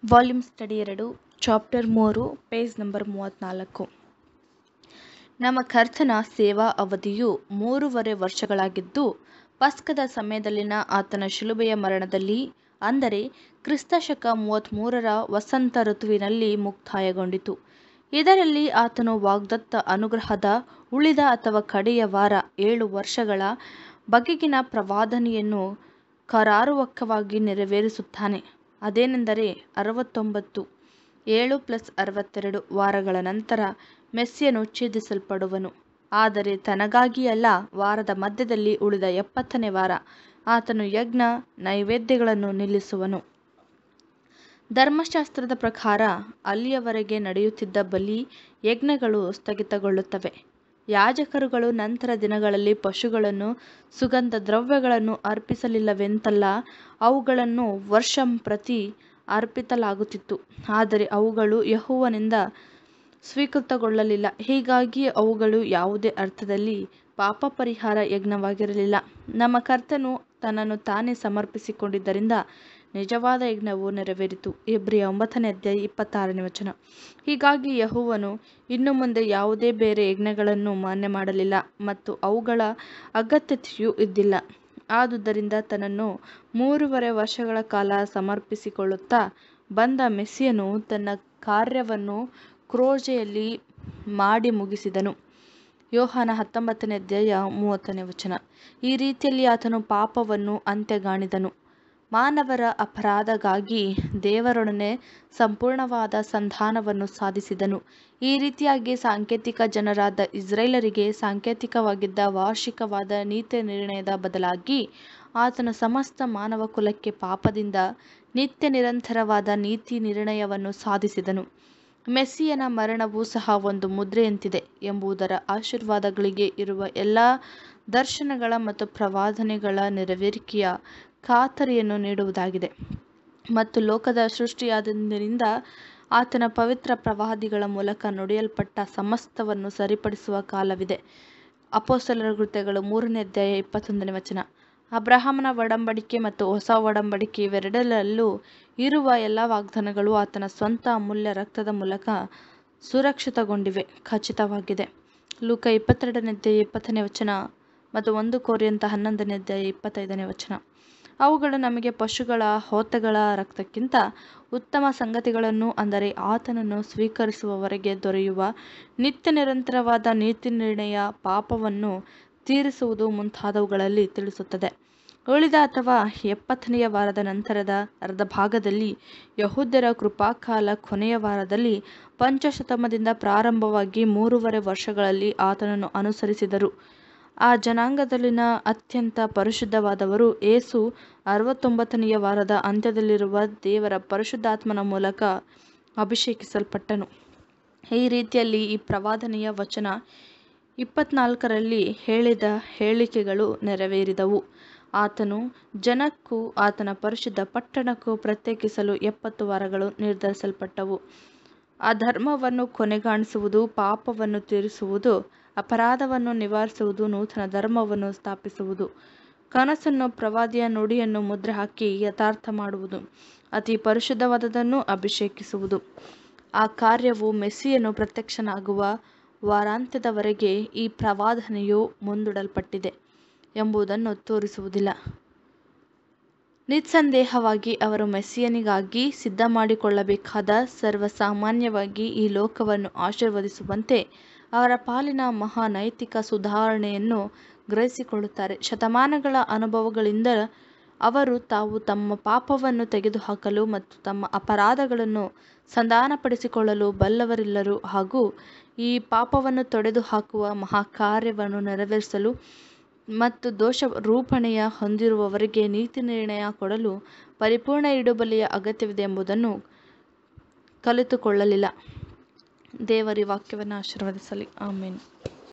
volume study ಎರಡು chapter ಮೂರು page number ಮೂವತ್ತ್ನಾಲ್ಕು ನಮ್ಮ ಕರ್ತನ ಸೇವಾ ಅವಧಿಯು ಮೂರುವರೆ ವರ್ಷಗಳಾಗಿದ್ದು ಪಸ್ಕದ ಸಮಯದಲ್ಲಿನ ಆತನ ಶಿಲುಬೆಯ ಮರಣದಲ್ಲಿ ಅಂದರೆ ಕ್ರಿಸ್ತ ಶಕ ಮೂವತ್ತ್ಮೂರರ ವಸಂತ ಋತುವಿನಲ್ಲಿ ಮುಕ್ತಾಯಗೊಂಡಿತು ಇದರಲ್ಲಿ ಆತನು ವಾಗ್ದತ್ತ ಅನುಗ್ರಹದ ಉಳಿದ ಅಥವಾ ಕಡೆಯ ವಾರ ಏಳು ವರ್ಷಗಳ ಬಗೆಗಿನ ಪ್ರವಾದನೆಯನ್ನು ಕರಾರುವಕ್ಕವಾಗಿ ನೆರವೇರಿಸುತ್ತಾನೆ ಅದೇನೆಂದರೆ ಅರವತ್ತೊಂಬತ್ತು ಏಳು ಪ್ಲಸ್ ಅರವತ್ತೆರಡು ವಾರಗಳ ನಂತರ ಮೆಸ್ಸಿಯನು ಛೇದಿಸಲ್ಪಡುವನು ಆದರೆ ತನಗಾಗಿ ಅಲ್ಲ ವಾರದ ಮಧ್ಯದಲ್ಲಿ ಉಳಿದ ಎಪ್ಪತ್ತನೇ ವಾರ ಆತನು ಯಜ್ಞ ನೈವೇದ್ಯಗಳನ್ನು ನಿಲ್ಲಿಸುವನು ಧರ್ಮಶಾಸ್ತ್ರದ ಪ್ರಕಾರ ಅಲ್ಲಿಯವರೆಗೆ ನಡೆಯುತ್ತಿದ್ದ ಬಲಿ ಯಜ್ಞಗಳು ಸ್ಥಗಿತಗೊಳ್ಳುತ್ತವೆ ಯಾಜಕರುಗಳು ನಂತರ ದಿನಗಳಲ್ಲಿ ಪಶುಗಳನ್ನು ಸುಗಂಧ ದ್ರವ್ಯಗಳನ್ನು ಅರ್ಪಿಸಲಿಲ್ಲವೆಂತಲ್ಲ ಅವುಗಳನ್ನು ವರ್ಷಂಪ್ರತಿ ಅರ್ಪಿಸಲಾಗುತ್ತಿತ್ತು ಆದರೆ ಅವುಗಳು ಯೆಹೋವನಿಂದ ಸ್ವೀಕೃತಗೊಳ್ಳಲಿಲ್ಲ ಹೀಗಾಗಿ ಅವುಗಳು ಯಾವುದೇ ಅರ್ಥದಲ್ಲಿ ಪಾಪಪರಿಹಾರ ಯಜ್ಞವಾಗಿರಲಿಲ್ಲ ನಮ್ಮ ಕರ್ತನು ತನ್ನನ್ನು ತಾನೇ ಸಮರ್ಪಿಸಿಕೊಂಡಿದ್ದರಿಂದ ನಿಜವಾದ ಯಜ್ಞವು ನೆರವೇರಿತು ಇಬ್ರಿಯ ಒಂಬತ್ತನೇ ಅಧ್ಯಾಯ ಇಪ್ಪತ್ತಾರನೇ ವಚನ ಹೀಗಾಗಿ ಯೆಹೋವನು ಇನ್ನು ಮುಂದೆ ಯಾವುದೇ ಬೇರೆ ಯಜ್ಞಗಳನ್ನು ಮಾನ್ಯ ಮಾಡಲಿಲ್ಲ ಮತ್ತು ಅವುಗಳ ಅಗತ್ಯತೆಯೂ ಇದ್ದಿಲ್ಲ ಆದುದರಿಂದ ತನ್ನನ್ನು ಮೂರುವರೆ ವರ್ಷಗಳ ಕಾಲ ಸಮರ್ಪಿಸಿಕೊಳ್ಳುತ್ತಾ ಬಂದ ಮೆಸ್ಸಿಯನು ತನ್ನ ಕಾರ್ಯವನ್ನು ಕ್ರೋಜೆಯಲ್ಲಿ ಮಾಡಿ ಮುಗಿಸಿದನು ಯೋಹಾನ ಹತ್ತೊಂಬತ್ತನೇ ಅಧ್ಯಾಯ ಮೂವತ್ತನೇ ವಚನ ಈ ರೀತಿಯಲ್ಲಿ ಆತನು ಪಾಪವನ್ನು ಅಂತ್ಯಗಾಣಿದನು ಮಾನವರ ಅಪರಾಧಗಾಗಿ ದೇವರೊಡನೆ ಸಂಪೂರ್ಣವಾದ ಸಂಧಾನವನ್ನು ಸಾಧಿಸಿದನು ಈ ರೀತಿಯಾಗಿ ಸಾಂಕೇತಿಕ ಜನರಾದ ಇಸ್ರೇಲರಿಗೆ ಸಾಂಕೇತಿಕವಾಗಿದ್ದ ವಾರ್ಷಿಕವಾದ ನೀತಿ ನಿರ್ಣಯದ ಬದಲಾಗಿ ಆತನು ಸಮಸ್ತ ಮಾನವ ಕುಲಕ್ಕೆ ಪಾಪದಿಂದ ನಿತ್ಯ ನಿರಂತರವಾದ ನೀತಿ ನಿರ್ಣಯವನ್ನು ಸಾಧಿಸಿದನು ಮೆಸ್ಸಿಯನ ಮರಣವೂ ಸಹ ಒಂದು ಮುದ್ರೆಯಂತಿದೆ ಎಂಬುದರ ಆಶೀರ್ವಾದಗಳಿಗೆ ಇರುವ ಎಲ್ಲ ದರ್ಶನಗಳ ಮತ್ತು ಪ್ರವಾದನೆಗಳ ನೆರವೇರಿಕೆಯ ಖಾತರಿಯನ್ನು ನೀಡುವುದಾಗಿದೆ ಮತ್ತು ಲೋಕದ ಸೃಷ್ಟಿಯಾದಂದಿನಿಂದ ಆತನ ಪವಿತ್ರ ಪ್ರವಾದಿಗಳ ಮೂಲಕ ನುಡಿಯಲ್ಪಟ್ಟ ಸಮಸ್ತವನ್ನು ಸರಿಪಡಿಸುವ ಕಾಲವಿದೆ ಅಪೋಸ್ತಲರ ಕೃತ್ಯಗಳು ಮೂರನೇ ಅಧ್ಯಾಯ ಇಪ್ಪತ್ತೊಂದನೇ ವಚನ ಅಬ್ರಹಾಮನ ಒಡಂಬಡಿಕೆ ಮತ್ತು ಹೊಸ ಒಡಂಬಡಿಕೆ ಇವೆರಡರಲ್ಲೂ ಇರುವ ಎಲ್ಲ ವಾಗ್ದಾನಗಳು ಆತನ ಸ್ವಂತ ಅಮೂಲ್ಯ ರಕ್ತದ ಮೂಲಕ ಸುರಕ್ಷಿತಗೊಂಡಿವೆ ಖಚಿತವಾಗಿದೆ ಲೂಕ ಇಪ್ಪತ್ತೆರಡನೇ ಅಧ್ಯಾಯ ಇಪ್ಪತ್ತನೇ ವಚನ ಮತ್ತು ಒಂದು ಕೋರಿಯಂತ ಹನ್ನೊಂದನೇ ಅಧ್ಯಾಯ ಇಪ್ಪತ್ತೈದನೇ ವಚನ ಅವುಗಳು ನಮಗೆ ಪಶುಗಳ ಹೋತಗಳ ರಕ್ತಕ್ಕಿಂತ ಉತ್ತಮ ಸಂಗತಿಗಳನ್ನು ಅಂದರೆ ಆತನನ್ನು ಸ್ವೀಕರಿಸುವವರೆಗೆ ದೊರೆಯುವ ನಿತ್ಯ ನಿರಂತರವಾದ ನೀತಿ ನಿರ್ಣಯ ಪಾಪವನ್ನು ತೀರಿಸುವುದು ಮುಂತಾದವುಗಳಲ್ಲಿ ತಿಳಿಸುತ್ತದೆ ಉಳಿದ ಅಥವಾ ಎಪ್ಪತ್ತನೆಯ ವಾರದ ನಂತರದ ಅರ್ಧ ಭಾಗದಲ್ಲಿ ಯಹೂದ್ಯರ ಕೃಪಾಕಾಲ ಕೊನೆಯ ವಾರದಲ್ಲಿ ಪಂಚಶತಮದಿಂದ ಪ್ರಾರಂಭವಾಗಿ ಮೂರುವರೆ ವರ್ಷಗಳಲ್ಲಿ ಆತನನ್ನು ಅನುಸರಿಸಿದರು ಆ ಜನಾಂಗದಲ್ಲಿನ ಅತ್ಯಂತ ಪರಿಶುದ್ಧವಾದವರು ಏಸು ಅರವತ್ತೊಂಬತ್ತನೆಯ ವಾರದ ಅಂತ್ಯದಲ್ಲಿರುವ ದೇವರ ಪರಿಶುದ್ಧಾತ್ಮನ ಮೂಲಕ ಅಭಿಷೇಕಿಸಲ್ಪಟ್ಟನು ಈ ರೀತಿಯಲ್ಲಿ ಈ ಪ್ರವಾದನೆಯ ವಚನ ಇಪ್ಪತ್ನಾಲ್ಕರಲ್ಲಿ ಹೇಳಿದ ಹೇಳಿಕೆಗಳು ನೆರವೇರಿದವು ಆತನು ಜನಕ್ಕೂ ಆತನ ಪರಿಶುದ್ಧ ಪಟ್ಟಣಕ್ಕೂ ಪ್ರತ್ಯೇಕಿಸಲು ಎಪ್ಪತ್ತು ವಾರಗಳು ನಿರ್ಧರಿಸಲ್ಪಟ್ಟವು ಆ ಧರ್ಮವನ್ನು ಕೊನೆಗಾಣಿಸುವುದು ಪಾಪವನ್ನು ತೀರಿಸುವುದು ಅಪರಾಧವನ್ನು ನಿವಾರಿಸುವುದು ನೂತನ ಧರ್ಮವನ್ನು ಸ್ಥಾಪಿಸುವುದು ಕನಸನ್ನು ಪ್ರವಾದಿಯ ನುಡಿಯನ್ನು ಮುದ್ರೆ ಹಾಕಿ ಯಥಾರ್ಥ ಮಾಡುವುದು ಅತಿ ಪರಿಶುದ್ಧವಾದದನ್ನು ಅಭಿಷೇಕಿಸುವುದು ಆ ಕಾರ್ಯವು ಮೆಸ್ಸಿಯನು ಪ್ರತ್ಯಕ್ಷನಾಗುವ ವಾರಾಂತ್ಯದವರೆಗೆ ಈ ಪ್ರವಾದನೆಯು ಮುಂದೂಡಲ್ಪಟ್ಟಿದೆ ಎಂಬುದನ್ನು ತೋರಿಸುವುದಿಲ್ಲ ನಿಸ್ಸಂದೇಹವಾಗಿ ಅವರು ಮೆಸ್ಸಿಯನಿಗಾಗಿ ಸಿದ್ಧ ಮಾಡಿಕೊಳ್ಳಬೇಕಾದ ಸರ್ವಸಾಮಾನ್ಯವಾಗಿ ಈ ಲೋಕವನ್ನು ಆಶೀರ್ವದಿಸುವಂತೆ ಅವರ ಪಾಲಿನ ಮಹಾ ನೈತಿಕ ಸುಧಾರಣೆಯನ್ನು ಗ್ರಹಿಸಿಕೊಳ್ಳುತ್ತಾರೆ ಶತಮಾನಗಳ ಅನುಭವಗಳಿಂದ ಅವರು ತಾವು ತಮ್ಮ ಪಾಪವನ್ನು ತೆಗೆದುಹಾಕಲು ಮತ್ತು ತಮ್ಮ ಅಪರಾಧಗಳನ್ನು ಸಂಧಾನಪಡಿಸಿಕೊಳ್ಳಲು ಬಲ್ಲವರಿಲ್ಲರು ಹಾಗೂ ಈ ಪಾಪವನ್ನು ತೊಡೆದು ಹಾಕುವ ಮಹಾಕಾರ್ಯವನ್ನು ನೆರವೇರಿಸಲು ಮತ್ತು ದೋಷ ರೂಪಣೆಯ ಹೊಂದಿರುವವರಿಗೆ ನೀತಿ ನಿರ್ಣಯ ಕೊಡಲು ಪರಿಪೂರ್ಣ ಇಡುಬಲಿಯ ಅಗತ್ಯವಿದೆ ಎಂಬುದನ್ನು ಕಲಿತುಕೊಳ್ಳಲಿಲ್ಲ ದೇವರಿ ವಾಕ್ಯವನ್ನು ಆಶೀರ್ವದಿಸಲಿ ಆಮೇನ್